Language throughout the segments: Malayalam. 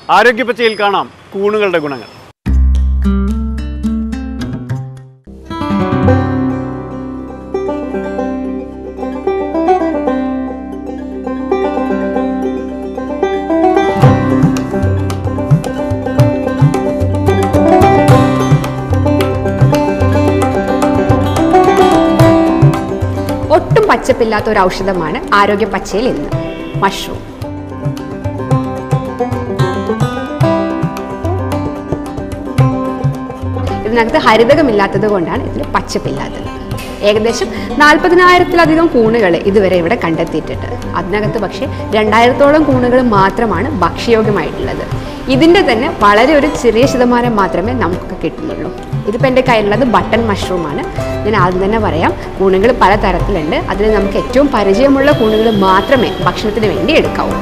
ആരോഗ്യപച്ചയിൽ കാണാം കൂണുകളുടെ ഗുണങ്ങൾ ഒട്ടും പച്ചപ്പില്ലാത്ത ഒരു ഔഷധമാണ് ആരോഗ്യ പച്ചയിൽ ഇന്ന് മഷ്റൂം ഇതിനകത്ത് ഹരിതകമില്ലാത്തത് കൊണ്ടാണ് ഇതിന് പച്ചപ്പില്ലാത്തത് ഏകദേശം നാൽപ്പതിനായിരത്തിലധികം കൂണുകൾ ഇതുവരെ ഇവിടെ കണ്ടെത്തിയിട്ടുണ്ട് അതിനകത്ത് പക്ഷേ രണ്ടായിരത്തോളം കൂണുകൾ മാത്രമാണ് ഭക്ഷ്യയോഗ്യമായിട്ടുള്ളത് ഇതിൻ്റെ തന്നെ വളരെ ഒരു ചെറിയ ശതമാനം മാത്രമേ നമുക്ക് കിട്ടുന്നുള്ളൂ ഇതിപ്പോൾ എൻ്റെ കയ്യിലുള്ളത് ബട്ടൺ മഷ്റൂമാണ് ഞാൻ ആദ്യം തന്നെ പറയാം കൂണുകൾ പല തരത്തിലുണ്ട് അതിൽ നമുക്ക് ഏറ്റവും പരിചയമുള്ള കൂണുകൾ മാത്രമേ ഭക്ഷണത്തിന് വേണ്ടി എടുക്കാവൂ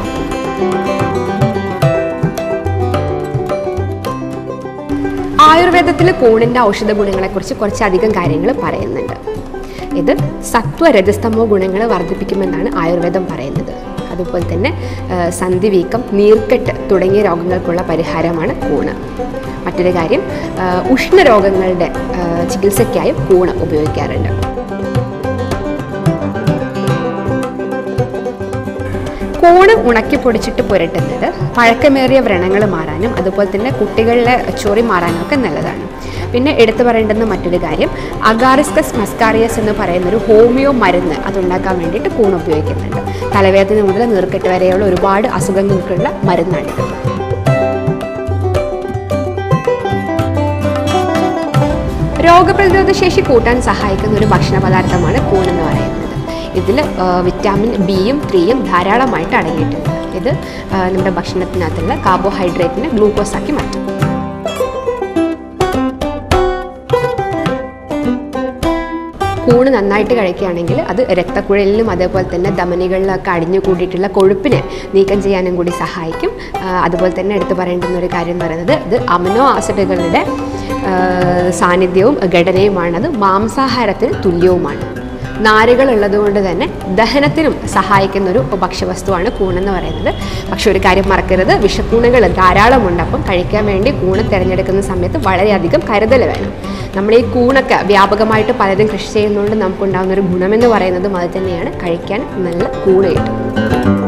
ആയുർവേദത്തിൽ കൂണിൻ്റെ ഔഷധ ഗുണങ്ങളെക്കുറിച്ച് കുറച്ചധികം കാര്യങ്ങൾ പറയുന്നുണ്ട് ഇത് സത്വ രജസ്തമോ ഗുണങ്ങൾ വർദ്ധിപ്പിക്കുമെന്നാണ് ആയുർവേദം പറയുന്നത് അതുപോലെ തന്നെ ആ, സന്ധിവീക്കം നീർക്കെട്ട് തുടങ്ങിയ രോഗങ്ങൾക്കുള്ള പരിഹാരമാണ് കൂണ് മറ്റൊരു കാര്യം ആ, ഉഷ്ണരോഗങ്ങളുടെ ആ, ചികിത്സയ്ക്കായും കൂണ് ഉപയോഗിക്കാറുണ്ട് കൂണ് ഉണക്കി പൊടിച്ചിട്ട് പുരട്ടുന്നത് പഴക്കമേറിയ വ്രണങ്ങൾ മാറാനും അതുപോലെ തന്നെ കുട്ടികളിലെ ചൊറി മാറാനും ഒക്കെ നല്ലതാണ് പിന്നെ എടുത്തു പറയേണ്ടുന്ന മറ്റൊരു കാര്യം അഗാറിസ്കസ് മസ്കാറിയസ് എന്ന് പറയുന്ന ഒരു ഹോമിയോ മരുന്ന് അതുണ്ടാക്കാൻ വേണ്ടിയിട്ട് കൂൺ ഉപയോഗിക്കുന്നുണ്ട് തലവേദന മുതൽ നീർക്കെട്ട് വരെയുള്ള ഒരുപാട് അസുഖങ്ങൾക്കുള്ള മരുന്നാണിത് രോഗപ്രതിരോധ ശേഷി കൂട്ടാൻ സഹായിക്കുന്ന ഒരു ഭക്ഷണ പദാർത്ഥമാണ് കൂൺ എന്ന് പറയുന്നത് ഇതിൽ വിറ്റാമിൻ ബിയും ത്രീയും ധാരാളമായിട്ട് അടങ്ങിയിട്ടുണ്ട് ഇത് ആ, നമ്മുടെ ഭക്ഷണത്തിനകത്തുള്ള കാർബോഹൈഡ്രേറ്റിനെ ഗ്ലൂക്കോസ് ആക്കി മാറ്റും കൂണ് നന്നായിട്ട് കഴിക്കുകയാണെങ്കിൽ അത് രക്തക്കുഴലിലും അതേപോലെ തന്നെ ധമനികളിലൊക്കെ അടിഞ്ഞു കൂടിയിട്ടുള്ള കൊഴുപ്പിനെ നീക്കം ചെയ്യാനും കൂടി സഹായിക്കും ആ, അതുപോലെ തന്നെ എടുത്തു പറയേണ്ടുന്ന ഒരു കാര്യം എന്ന് പറയുന്നത് ഇത് അമിനോ ആസിഡുകളുടെ ആ, സാന്നിധ്യവും ഘടനയുമാണത് മാംസാഹാരത്തിന് തുല്യവുമാണ് നാരുകൾ ഉള്ളതുകൊണ്ട് തന്നെ ദഹനത്തിനും സഹായിക്കുന്ന ഒരു ഭക്ഷ്യവസ്തുവാണ് കൂണെന്ന് പറയുന്നത് പക്ഷെ ഒരു കാര്യം മറക്കരുത് വിഷക്കൂണുകൾ ധാരാളമുണ്ട് അപ്പം കഴിക്കാൻ വേണ്ടി കൂണ് തിരഞ്ഞെടുക്കുന്ന സമയത്ത് വളരെയധികം കരുതൽ വേണം നമ്മൾ ഈ കൂണൊക്കെ വ്യാപകമായിട്ട് പലരും കൃഷി ചെയ്യുന്നതുകൊണ്ട് നമുക്കുണ്ടാകുന്ന ഒരു ഗുണമെന്ന് പറയുന്നതും അത് തന്നെയാണ് കഴിക്കാൻ നല്ല കൂണ് കിട്ടും